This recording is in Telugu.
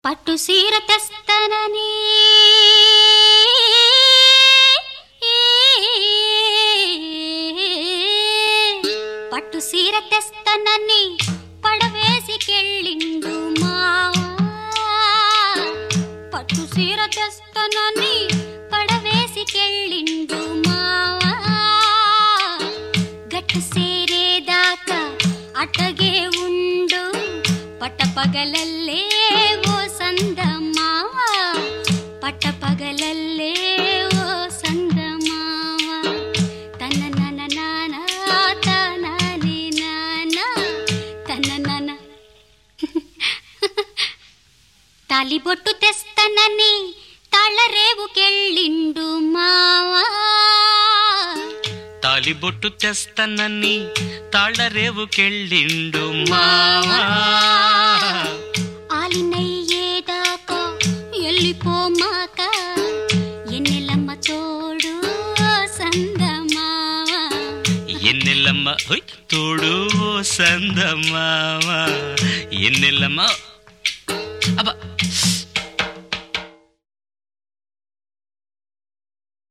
పట్టు సీర తెస్తనని పట్టు సీర తెస్తనని పడవేసికెళ్ళిండు మావా పట్టు సీర తెస్తనని పడవేసికెళ్ళిండు మావా గట్టు సేరేదాకా అటగే ఉండు పట్టపగలల్లే ఓ సందమావ పట్టపగలల్లే ఓ సందమావ తన నన నాన తన ని నాన తన నన తాలిబొట్టు తెస్తనని తాళరేవుకెళ్ళిండు మావా తాలిబొట్టు తెస్తనని తాళరేవుకెళ్ళిండు మావా ఆలినయ్యేదాకా ఎల్లిపోమాక ఎన్నెలమ్మ తోడు సందమావ ఎన్నెల్లమ్మ హొయ్, తోడు ఓ సందమావా ఎన్నెల్లమ్మ అబ్బా